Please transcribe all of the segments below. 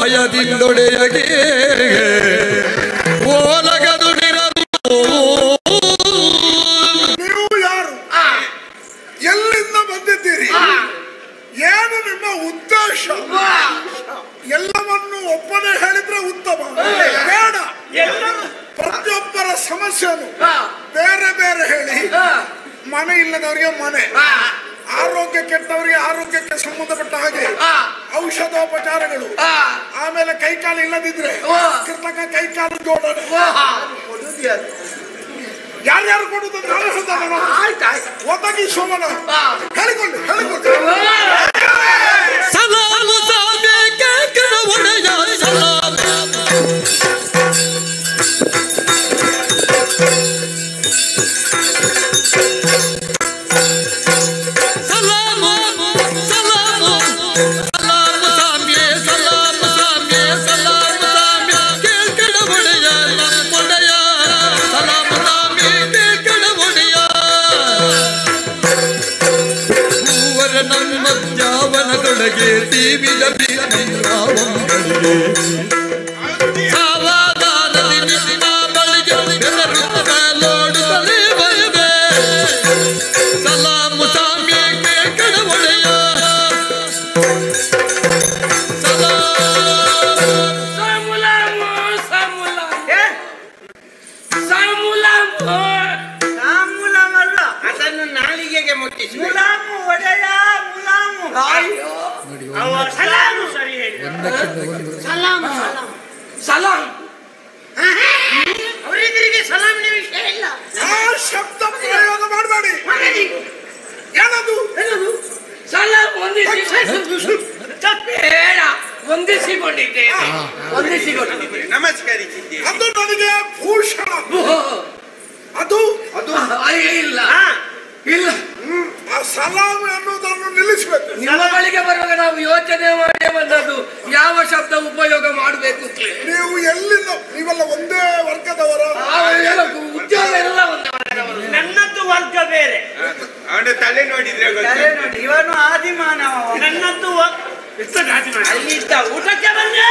ಭಯದಿಂದೊಡೆಯಗೆ ಓಲಗದು ನಿರಲು ನೀವು ಯಾರು ಎಲ್ಲಿಂದ ಬಂದಿದ್ದೀರಿ ಏನು ನಿಮ್ಮ ಉದ್ದೇಶ ಎಲ್ಲವನ್ನು ಒಬ್ಬನೇ ಹೇಳಿದ್ರೆ ಉತ್ತಮ ಬೇಡ ಪ್ರತಿಯೊಬ್ಬರ ಸಮಸ್ಯೆನು ಬೇರೆ ಬೇರೆ ಹೇಳಿ ಮನೆ ಇಲ್ಲದವರಿಗೆ ಮನೆ ಆರೋಗ್ಯ ಕೆಟ್ಟವರಿಗೆ ಆರೋಗ್ಯಕ್ಕೆ ಸಂಬಂಧಪಟ್ಟ ಹಾಗೆ ಔಷಧೋಪಚಾರಗಳು ಆಮೇಲೆ ಕೈಕಾಲು ಇಲ್ಲದಿದ್ರೆ ಕೃತಕ ಕೈಕಾಲು ಜೋಡಣೆ ಯಾರ್ಯಾರು ಕೊಡುದು ನಾನು ಹೇಳ್ತಾನೆ ಒದಗಿ ಸೋಮನ ಹೇಳಿಕೊಳ್ಳಿ ಹೇಳಿಕೊಳ್ಳಿ ಸಲಾಮು ಸಾಮೆ ಕೇಕಡ ಒಡೆಯ ಸಲಾಮ್ ಸಲಾಮು ಸಲಾಮು ಸಲಾಮು ಸಾಮೆ ಸಲಾಮು ಸಾಮೆ ಸಲಾಮು ಸಾಮೆ ಕೇಕಡ ಒಡೆಯ ನಮ್ಮ ಒಡೆಯ ಸಲಾಮು ಸಾಮೆ ಕೇಕಡ ಒಡೆಯ ಹೂವರ ನಮ್ಮ ಜಾವನದೊಳಗೆ ಟಿವಿಯ ಬೀರಾವಂಗಳಿಗೆ ಸಾವಾದಾನದಿ ನಿನ್ನ ಬಳಿಗೆ ಬೆದರುತ್ತ ನೋಡುತ್ತಲೇ ಬಯದೆ ಸಲಾಮು ಸಾಮ್ಯಕ್ಕೆ ಕಡವಳೆಯ ಸಲಾಮ್ ಸಾಮುಲಾಮು ಸಾಮುಲಾಮು ಸಾಮುಲಾಮು ಮುಲಾಮಲ್ಲ ಅದನ್ನು ನಾಲಿಗೆಗೆ ಮುಟ್ಟಿಸಿ ಮುಲಾಮು ಒಡೆಯ ಮುಲಾಮು ಸಲಾಮು ಸರಿ ಹೇಳಿ ಸಲಾಮು ಸಲಾಮು ಸಲಾಂ ಅವರಿಗರಿಗೆ ಸಲಾಮಿನ ವಿಷಯ ಇಲ್ಲ ಆ ಶಬ್ದ ಪ್ರಯೋಗ ಮಾಡಬೇಡಿ ಏನದು ಏನದು ಸಲಾಂ ಒಂದಿಸಿ ಬೇಡ ಒಂದಿಸಿಕೊಂಡಿದ್ದೆ ಒಂದಿಸಿಕೊಂಡಿದ್ದೆ ನಮಸ್ಕರಿಸಿದ್ದೆ ಅದು ನನಗೆ ಭೂಷಣ ಅದು ಅದು ಅಯ್ಯ, ಇಲ್ಲ ಇಲ್ಲ ಹ್ಮ್, ಆ ಸಲಾಮ್ ಎನ್ನುವುದನ್ನು ನಿಲ್ಲಿಸಬೇಕು ನಿಮ್ಮ ಬಳಿಗೆ ಬರುವಾಗ ನಾವು ಯೋಚನೆ ಮಾಡೇ ಬಂದದ್ದು ಯಾವ ಶಬ್ದ ಉಪಯೋಗ ಮಾಡಬೇಕು ಅಂತ ನೀವು ಎಲ್ಲಿಂದ ನೀವೆಲ್ಲ ಒಂದೇ ವರ್ಗದವರ ಅವೆಲ್ಲ ಉದ್ಯೋಗ ಎಲ್ಲ ಒಂದೇ ವರ್ಗದವರು. ನನ್ನದ್ದು ವರ್ಗ ಬೇರೆ ಅವನ ತಲೆ ನೋಡಿದ್ರೆ ನೋಡಿ ಇವನು ಆದಿಮಾನವ ನನ್ನದ್ದು ವ- ಅಲ್ಲಿದ್ದ ಊಟಕ್ಕೆ ಬಂದೆ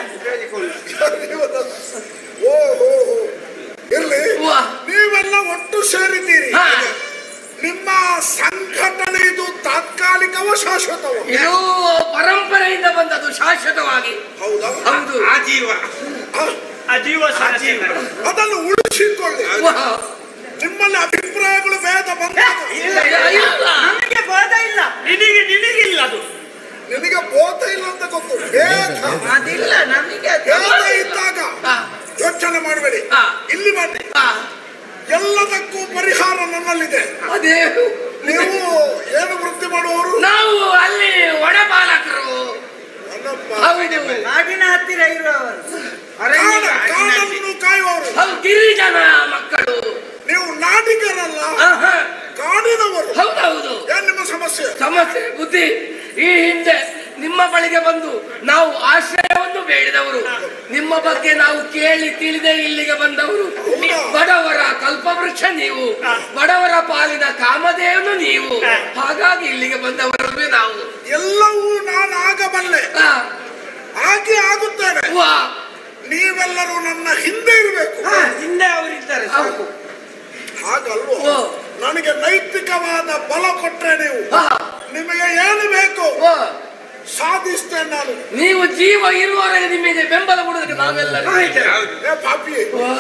ಓ ಹೋ ಹೋ ಇರ್ಲಿ ಅವ್ವ. ನೀವೆಲ್ಲ ಒಟ್ಟು ಸೇರಿದ್ದೀರಿ ಹಾ. ನಿಮ್ಮ ಸಂಘಟನೆ ಇದು ತಾತ್ಕಾಲಿಕವ ಶಾಶ್ವತವ ಇದು ಪರಂಪರೆಯಿಂದ ಬಂದದ್ದು ಶಾಶ್ವತವಾಗಿ ಹೌದಾ ಹೌದು ಆಜೀವ ಆ, ಅಜೀವ ಆಜೀವ ಅದನ್ನು ಉಳಿಸಿಕೊಳ್ಳಿ ಅವ್ವ. ನಿಮ್ಮಲ್ಲಿ ಅಭಿಪ್ರಾಯಗಳು ಭೇದ ಬಂದ ಇಲ್ಲ, ಇಲ್ಲ. ನಮಗೆ ಬೋಧ ಇಲ್ಲ ನಿನಗೆ ನಿನಗಿಲ್ಲ ಅದು ನಿನಗೆ ಬೋಧ ಇಲ್ಲ ಅಂತ ಗೊತ್ತು ಭೇದ ಅದಿಲ್ಲ ನಮಗೆ ಭೇದ ಇದ್ದಾಗ ಆ, ಯೋಚನೆ ಮಾಡಬೇಡಿ ಆ. ಇಲ್ಲಿ ಬನ್ನಿ ಆ, ಎಲ್ಲದಕ್ಕೂ ಪರಿಹಾರ ನನ್ನಲ್ಲಿದೆ ಅದೇ ನೀವು ಏನು ವೃತ್ತಿ ಮಾಡುವವರು ನಾವು ಅಲ್ಲಿ ಒಡಪಾಲಕರು ನನ್ನಪ್ಪ. ಹೌದು ನಾಡಿನ ಹತ್ತಿರ ಇರುವವರು ಕಾಡ ಕಾಡನ್ನು ಕಾಯುವವರು ಹೌದು ಗಿರಿಜನ ಮಕ್ಕಳು ನೀವು ನಾಡಿಗರಲ್ಲ ಆಹಾ, ಕಾಡಿನವರು ಹೌದೌದು ಏನ್ ನಿಮ್ಮ ಸಮಸ್ಯೆ ಸಮಸ್ಯೆ ಬುದ್ಧಿ ಈ ಹಿಂದೆ ನಿಮ್ಮ ಬಳಿಗೆ ಬಂದು ನಾವು ಆಶ್ರಯವನ್ನು ಬೇಡಿದವರು ನಿಮ್ಮ ಬಗ್ಗೆ ನಾವು ಕೇಳಿ ತಿಳಿದೇ ಇಲ್ಲಿಗೆ ಬಂದವರು ಬಡವರ ಕಲ್ಪವೃಕ್ಷ ನೀವು ಬಡವರ ಪಾಲಿನ ಕಾಮಧೇವನು ನೀವು ಹಾಗಾಗಿ ಇಲ್ಲಿಗೆ ಬಂದವರಲ್ವೇ ನಾವು ಎಲ್ಲವೂ ನಾನು ಆಗಬಲ್ಲೆ ಆ, ಆಗಿ ಆಗುತ್ತೇನೆ ವಾ, ನೀವೆಲ್ಲರೂ ನನ್ನ ಹಿಂದೆ ಇರಬೇಕು ಹಿಂದೆ ಅವರಿದ್ದಾರೆ ಹೌದು. ಹಾಗಲ್ವೋ ಓ. ನನಗೆ ನೈತಿಕವಾದ ಬಲ ಕೊಟ್ರೆ ನೀವು ಆ, ನಿಮಗೆ ಏನು ಬೇಕು ವಾ. ಸಾಧಿಸ್ತೇನೆ ನಾನು ನೀವು ಜೀವ ಇರುವವರೆಗೆ ನಿಮಗೆ ಬೆಂಬಲ ಕೊಡೋದಕ್ಕೆ ನಾವೆಲ್ಲ ಏ ಪಾಪಿ ವಾ.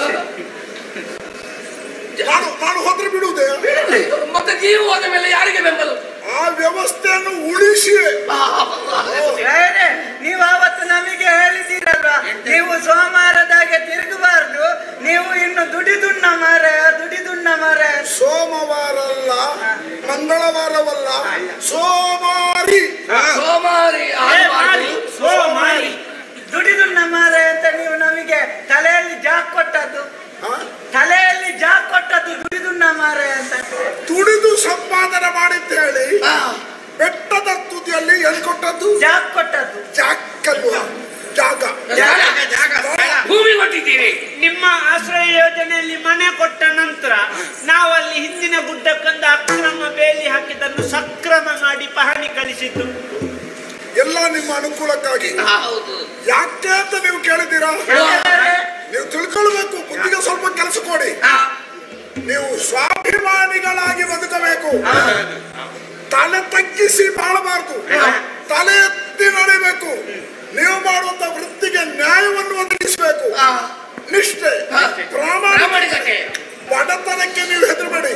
ನಾನು ನಾನು ಹೋದ್ರೆ ಬಿಡುವುದೇ ಬಿಡಲಿ. ಮತ್ತೆ ಜೀವ ಹೋದ ಮೇಲೆ ಯಾರಿಗೆ ಬೆಂಬಲ ಆ ವ್ಯವಸ್ಥೆಯನ್ನು ಉಳಿಸಿ ಆ, ಬೇರೆ ನೀವು ಅವತ್ತು ನಮಗೆ ಹೇಳಿದ್ದೀರಲ್ವಾ ನೀವು ಸೋಮವಾರದಾಗೆ ತಿರುಗಬಾರ್ದು ನೀವು ಇನ್ನು ದುಡಿದುಣ್ಣ ಮಾರ ದುಡಿದುಣ್ಣ ಮಾರ ಸೋಮವಾರ ಅಲ್ಲ ಮಂಗಳವಾರವಲ್ಲ ಸೋಮಾರಿ ಸೋಮಾರಿ ಆಗಬಾರ್ದು. ಸೋಮಾರಿ ದುಡಿದುಣ್ಣ ಮಾರ ಅಂತ ನೀವು ನಮಗೆ ತಲೆಯಲ್ಲಿ ಜಾಕ್ ಕೊಟ್ಟದ್ದು ಆ? ತಲೆಯಲ್ಲಿ ಜಾಕ್ ಕೊಟ್ಟದ್ದು ದುಡಿದುಣ್ಣ ಮಾರ ಅಂತ ತುಡಿದು ಸಂಪಾದನೆ ಮಾಡಿಅಂತ ಹೇಳಿ ಆ, ಬೆಟ್ಟದ ತುದಿಯಲ್ಲಿ ಎಲ್ಲಿ ಕೊಟ್ಟದ್ದು ಜಾಕ್ ಕೊಟ್ಟದ್ದು ಜಾಕಲ್ವ ಜಾಗ ಜಾಗ, ಜಾಗ ಸ್ಥಳ. ಭೂಮಿ ಕೊಟ್ಟಿದ್ದೀರಿ ನಿಮ್ಮ ಆಶ್ರಯ ಯೋಜನೆಯಲ್ಲಿ ಮನೆ ಕೊಟ್ಟ ನಂತರ ನಾವಲ್ಲಿ ಹಿಂದಿನ ಗುಡ್ಡಕ್ಕೊಂದು ಅಕ್ರಮ ಬೇಲಿ ಹಾಕಿದ್ದನ್ನು ಸಕ್ರಮ ಮಾಡಿ ಪಹಣಿ ಕಳಿಸಿದ್ದು ಎಲ್ಲ ನಿಮ್ಮ ಅನುಕೂಲಕ್ಕಾಗಿ ಹೌದು ಯಾಕೆ ಅಂತ ನೀವು ಕೇಳಿದ್ದೀರಾ ನೀವು ತಿಳ್ಕೊಳ್ಬೇಕು ಬುದ್ಧಿಗೆ ಸ್ವಲ್ಪ ಕೆಲಸ ಕೊಡಿ ಆ, ನೀವು ಸ್ವಾಭಿಮಾನಿಗಳಾಗಿ ಬದುಕಬೇಕು ತಲೆ ತಗ್ಗಿಸಿ ಬಾಳಬಾರ್ದು ತಲೆ ಎತ್ತಿ ನಡಿಬೇಕು ನೀವು ಮಾಡುವಂತ ವೃತ್ತಿಗೆ ನ್ಯಾಯವನ್ನು ಒದಗಿಸಬೇಕು ಆ, ನಿಷ್ಠೆ ಆ. ಪ್ರಾಮಾಣಿಕ ಪ್ರಾಮಾಣಿಕತೆ ಬಡತನಕ್ಕೆ ನೀವು ಹೆದರಬೇಡಿ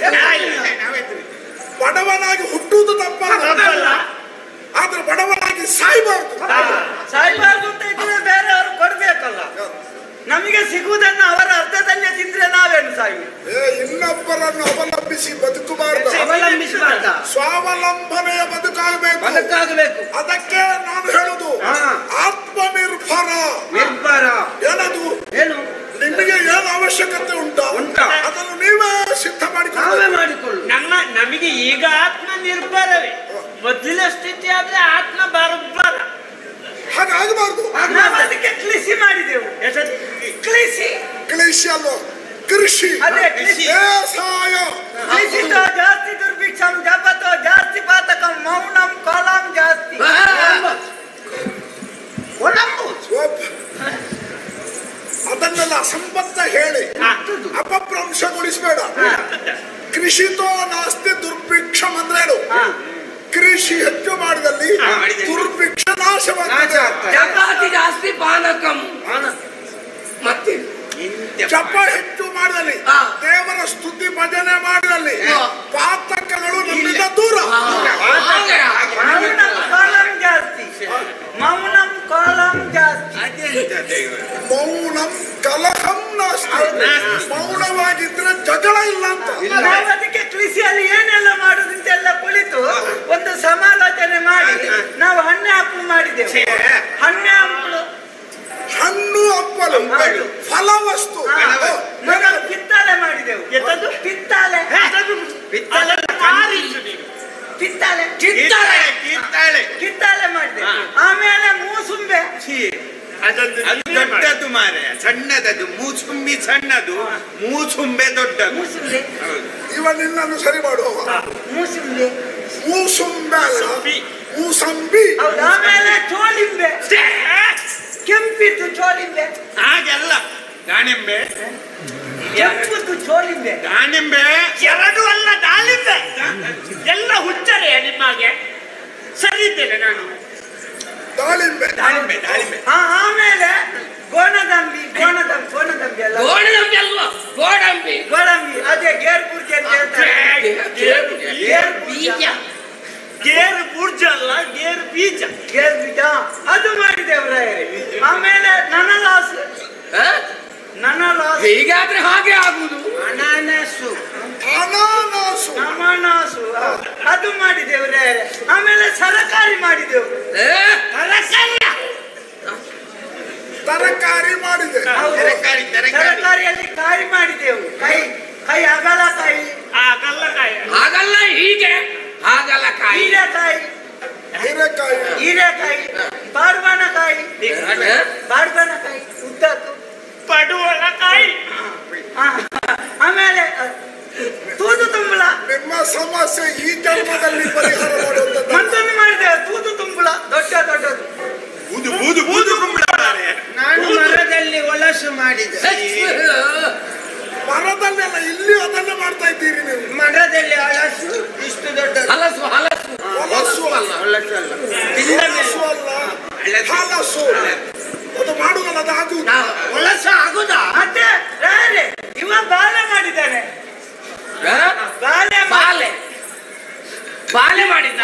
ಬಡವನಾಗಿ ಹುಟ್ಟುವುದು ತಪ್ಪಲ್ಲ ಆದ್ರೆ ಬಡವನಾಗಿ ಸಾಯ್ಬಾರ್ದು ಸಾಯ್ಬಾರ್ದು ಅಂತ ಇದ್ರೆ ಬೇರೆಯವರು ಕೊಡ್ಬೇಕಲ್ಲ ನಮಗೆ ಸಿಗುವುದನ್ನು ಅವರ ಅರ್ಧದಲ್ಲೇ ತಿಂದ್ರೆ ನಾವೇನು ಸಾಯುವುದು ಏ ಇನ್ನೊಬ್ಬರನ್ನು ಅವಲಂಬಿಸಿ ಬದುಕಬಾರ್ದು ಅವಲಂಬಿಸಬಾರ್ದ ಸ್ವಾವಲಂಬನೆಯ ಬದುಕಾಗಬೇಕು ಬದುಕಾಗಬೇಕು ಅದಕ್ಕೆ ನಾನು ಹೇಳುದು ಹಾ. ಆತ್ಮನಿರ್ಭರ ನಿರ್ಭರ ಏನದು ಏನು ನಿಮಗೆ ಏನು ಅವಶ್ಯಕತೆ ಉಂಟಾ ಉಂಟಾ? ಅದನ್ನು ನೀವೇ ಸಿದ್ಧ ನಾವೇ ಮಾಡಿಕೊಳ್ಳಬೇಕು ಮಾಡಿಕೊಳ್ಳು ನಮ್ಮ ನಮಗೆ ಈಗ ಆತ್ಮ ನಿರ್ಭರವೇ ಮೊದಲಿನ ಸ್ಥಿತಿ ಆದ್ರೆ ಆತ್ಮ ಬರಬಾರ ಹಾಗಾಗಬಾರ್ದು ನಾವು ಅದಕ್ಕೆ ಕೃಷಿ ಮಾಡಿದೆವು ಕೃಷಿ ಕೃಷಿ ಅಲ್ವ ಕೃಷಿ ಅದೇ ಕೃಷಿ ಬೇಸಾಯ ಕೃಷಿತೋ ಜಾಸ್ತಿ ದುರ್ಭಿಕ್ಷಂ ಜಪತೋ ಜಾಸ್ತಿ ಪಾತಕಂ ಮೌನಂ ಕೋಲಂ ಜಾಸ್ತಿ ಆ, ಒಳಂಬು ಒಬ್ಬ- ಅದನ್ನೆಲ್ಲ ಅಸಂಬದ್ಧ ಹೇಳಿ ಅಪಭ್ರಂಶಗೊಳಿಸಬೇಡ ಕೃಷಿತೋ ನಾಸ್ತಿ ದುರ್ಭಿಕ್ಷಂ ಅಂದ್ರೇನು ಕೃಷಿ ಹೆಚ್ಚು ಮಾಡಿದಲ್ಲಿ ದುರ್ಭಿಕ್ಷ ನಾಶವಾಗ್ತದೆ ಚಪಾತಿ ಜಾಸ್ತಿ ಪಾನಕಂ ಮತ್ತೆ ಜಪ ಹೆಚ್ಚು ಮಾಡಿದಲ್ಲಿ ಹಾ. ದೇವರ ಸ್ತುತಿ ಭಜನೆ ಮಾಡಿದಲ್ಲಿ ಹಾ. ಪಾತಕಗಳು ನಮ್ಮಿಂದ ದೂರ ಹಾಗೆ ಮೌನಂ ಕೋಲಂ ಜಾಸ್ತಿ ಮೌನಂ ಕೋಲಂ ಜಾಸ್ತಿ ಮೌನಂ ಕಲಹಂ ನಾಸ್ತಿ ಮೌನವಾಗಿದ್ರೆ ಜಗಳ ಇಲ್ಲ ಅಂತ ನಾವು ಅದಕ್ಕೆ ಕೃಷಿಯಲ್ಲಿ ಏನೆಲ್ಲ ಮಾಡುದಂತೆಲ್ಲ ಕುಳಿತು ಒಂದು ಸಮಾಲೋಚನೆ ಮಾಡಿ ನಾವು ಹಣ್ಣೆ ಹಪ್ಪಳು ಮಾಡಿದೆವು ಹಣ್ಣೆ ಹಪ್ಪಳು ಹಣ್ಣು ಹಪ್ಪಲು ಹೌದು. ಫಲವಸ್ತು ಹಾ. ಓ, ಮೊದಲು ಪಿತ್ತಾಳೆ ಮಾಡಿದೆವು ಎಂತದು? ಪಿತ್ತಾಳೆ ಅದನ್ನು ಮಾರಿಸು ನೀನು. ಕಿತ್ತಾಳೆ ಕಿತ್ತಾಳೆ ಕಿತ್ತಾಳೆ ಮಾಡಿದೆ ಆಮೇಲೆ ಮೂಸುಂಬೆ ಅದೊಂದು ಅದು ನೀವೇ ಮಾಡಿ. ದೊಡ್ಡದು ಮಾರೆ ಸಣ್ಣದದು ಮೂಸುಂಬಿ ಸಣ್ಣದು ಮೂಸುಂಬೆ ದೊಡ್ಡದು ಮೂಸುಂಬೆ ಹೌದು. ಇವ ನಿನ್ನನ್ನು ಸರಿ ಮಾಡುವ ಮೂಸುಂಬೆ ಮೂಸುಂಬೆ ಅಲ್ಲ ಮೂಸಂಬಿ. ಮೂಸಂಬಿ ಹೌದು ಆಮೇಲೆ ಚೋಳಿಂಬೆ ಕೆಂಪಿದ್ದು ಚೋಳಿಂಬೆ ಹಾಗೆಲ್ಲ ದಾಳಿಂಬೆ ಕೆಂಪುದ್ದು ಚೋಳಿಂಬೆ ದಾಳಿಂಬೆ ಎರಡು ಅಲ್ಲ ದಾಳಿಂಬೆ ಎಲ್ಲ ಹುಚ್ಚರೆ ನಿಮಗೆ ಸರಿ ಇದ್ದೇನೆ ನಾನು ದಾಳಿಂಬೆ ದಾಳಿಂಬೆ ದಾಳಿಂಬೆ ಆ, ಆಮೇಲೆ ಗೋಣದಂಬಿ ಗೋಣದಂಬಿ ಗೋಣದಂಬಿ ಅಲ್ಲ ಗೋಡಂಬಿ ಅಲ್ವಾ ಗೋಡಂಬಿ ಗೋಡಂಬಿ ಅದೇ ಗೇರ್ ಪೂರ್ತಿ ಅಂತ ಹೇಳ್ತಾರೆ ಗೇರ್ ಬೀಜ ಗೇರು ಬೂರ್ಜ ಅಲ್ಲ ಗೇರು ಬೀಜ ಗೇರ್ ಬೀಜ ಅದು ಮಾಡಿದೆವ್ರ ಆಮೇಲೆ ನನಲಾಸು ಆ? ನನಲಾಸು ಹೀಗಾದ್ರೆ ಹಾಗೆ ಆಗುದು ಅನಾನಸು ಅನಾನಾಸು ಅಮಾನಾಸು ಅದು ಮಾಡಿದೆವ್ರೆ ಆಮೇಲೆ ಸರಕಾರಿ ಮಾಡಿದೆವು ಏ, ತರಕಾರಿ ಮಾಡಿದೆ ಹೌದು. ತರಕಾರಿ, ತರಕಾರಿ. ತರಕಾರಿಯಲ್ಲಿ ಕಾಯಿ ಮಾಡಿದೆವು ಕೈ ಕೈ ಅಗಲ ಕಾಯಿ ಆ ಗಲ್ಲಕಾಯ ಹಾಗಲ್ಲ ಹೀಗೆ ಹಾಗಲ್ಲ ಕಾಯಿ ಹೀರೆಕಾಯಿ ಹೀರೆಕಾಯಿ ಹೀರೆಕಾಯಿ ಬಾಡ್ಬಣಕಾಯಿ ಆ? ಬಾಡ್ಬಣಕಾಯಿ ಉದ್ದದ್ದು ಪಡುವಳಕಾಯಿ ಆ, ಆಮೇಲೆ ಅ, ತೂದು ತುಂಬಳ ನಿಮ್ಮ ಸಮಸ್ಯೆ ಈ ಜನ್ಮದಲ್ಲಿ ಪರಿಹಾರ ಮಾಡುವಂತದ್ದು ಮತ್ತೊಂದು ಮಾಡಿದೆವು ತೂದು ತುಂಬಳ ದೊಡ್ಡ ದೊಡ್ಡದು ಬೂದು ಬೂದು ಬೂದು ಕುಂಬಳ ಮಾರೆ ನಾನು ಮರದಲ್ಲಿ ಒಲಸು ಮಾಡಿದೆ ಮರದಲ್ಲೆಲ್ಲ ಇಲ್ಲಿ ಅದನ್ನ ಮಾಡ್ತಾ ಇದ್ದೀರಿ ನೀವು ಮರದಲ್ಲಿ ಹಲಸು ಇಷ್ಟು ದೊಡ್ಡದು ಹಲಸು ಹಲಸು ಹೊಲಸು ಅಲ್ಲ ಹಲಸು ಅಲ್ಲ ಹೊಲಸು ಅಲ್ಲ ಹಲಸು ಅದು ಮಾಡುವುದಲ್ಲ ಅದು ಆಗುವುದು ನಾವು ಹೊಲಸು ಆಗುದಾ ಮತ್ತೆ ರಾರೆ ಇವ ಬಾಳೆ ಮಾಡಿದ್ದಾನೆ ಆ? ಬಾಳೆ ಮಾ- ಬಾಲೆ ಬಾಲೆ ಮಾಡಿದ್ದ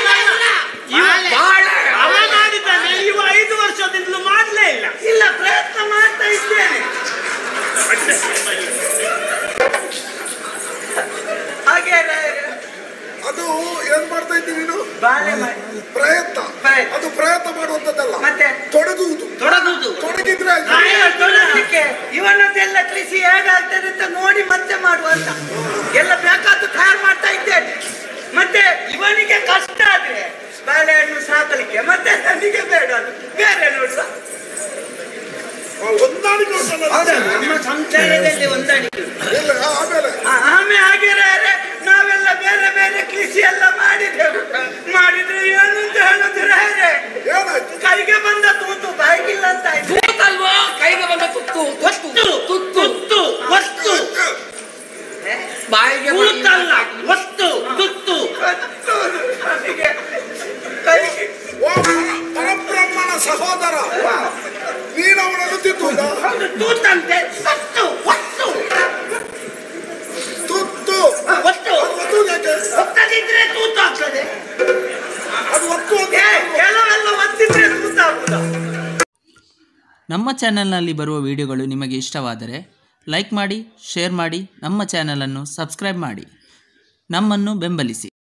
ಬಾಳೆ ಅವ ಮಾಡಿದ್ದಾನೆ ಇವ ಐದು ವರ್ಷದಿಂದಲೂ ಮಾಡ್ಲೇ ಇಲ್ಲ ಇಲ್ಲ ಪ್ರಯತ್ನ ಮಾಡ್ತಾ ಇದ್ದೇನೆ ಹಾಗೆ ರಾಯರೇ, ಅದು ಏನ್ ಮಾಡ್ತಾ ಇದ್ದೀರಿ ನೀನು ಬಾಳೆ ಮಾಡಿ ಪ್ರಯತ್ನ ಪ್ರಯತ್ನ. ಅದು ಪ್ರಯತ್ನ ಮಾಡುವಂತದ್ದಲ್ಲ ಮತ್ತೆ ತೊಡಗುವುದು ತೊಡಗುದು ತೊಡಗಿದ್ರೆ ಆಯ್ತು. ಆಯಾ ತೊಡಗಲಿಕ್ಕೆ ಇವನದ್ದೆಲ್ಲ ಕೃಷಿ ಹೇಗಾಗ್ತದೆ ಅಂತ ನೋಡಿ ಮತ್ತೆ ಮಾಡುವಂತ ಎಲ್ಲ ಬೇಕಾದ್ದು ತಯಾರು ಮಾಡ್ತಾ ಇದ್ದೇನೆ ಮತ್ತೆ ಇವನಿಗೆ ಕಷ್ಟ ಆದ್ರೆ ಬಾಳೆಹಣ್ಣು ಸಾಕಲಿಕ್ಕೆ ಮತ್ತೆ ನನಗೆ ಬೇಡ ಅದು ಬೇರೆ ನೋಡುವ ಹೊಂದಾಣಿಕೆ ಉಂಟಲ್ಲ ಹೌದಾ ನಮ್ಮ ಸಂಸಾರದಲ್ಲಿ ಹೊಂದಾಣಿಕೆ ಇಲ್ಲ ಆಮೇಲೆ ಆ- ಆಮೇಲೆ ಆಗಿರಾರೆ ನಾವೆಲ್ಲ ಬೇರೆ ಬೇರೆ ಕೃಷಿ ಎಲ್ಲ ಮಾಡಿದೆವು ಮಾಡಿದ್ರೆ ಏನು ಅಂತ ಹೇಳುದು ರಾಯರೇ ಏನು ಸಹೋದರ ನೀನು ಅವನನ್ನು ತಿದ್ದುವುದಾ ಹೌದು ತೂತಂತೆ ತತ್ತು ಒತ್ತು ತುತ್ತು ಒತ್ತು ಅದು ಒತ್ತುವುದಕ್ಕೆ ಒತ್ತದಿದ್ರೆ ತೂತು ಆಗ್ತದೆ ಅದು ಒತ್ತು ಅಂತ ಏ, ಕೆಲವೆಲ್ಲ ಒತ್ತಿದ್ರೆ ತೂತಾಗುದ ನಮ್ಮ ಚಾನೆಲ್ನಲ್ಲಿ ಬರುವ ವಿಡಿಯೋಗಳು ನಿಮಗೆ ಇಷ್ಟವಾದರೆ ಲೈಕ್ ಮಾಡಿ ಶೇರ್ ಮಾಡಿ ನಮ್ಮ ಚಾನಲನ್ನು ಸಬ್ಸ್ಕ್ರೈಬ್ ಮಾಡಿ ನಮ್ಮನ್ನು ಬೆಂಬಲಿಸಿ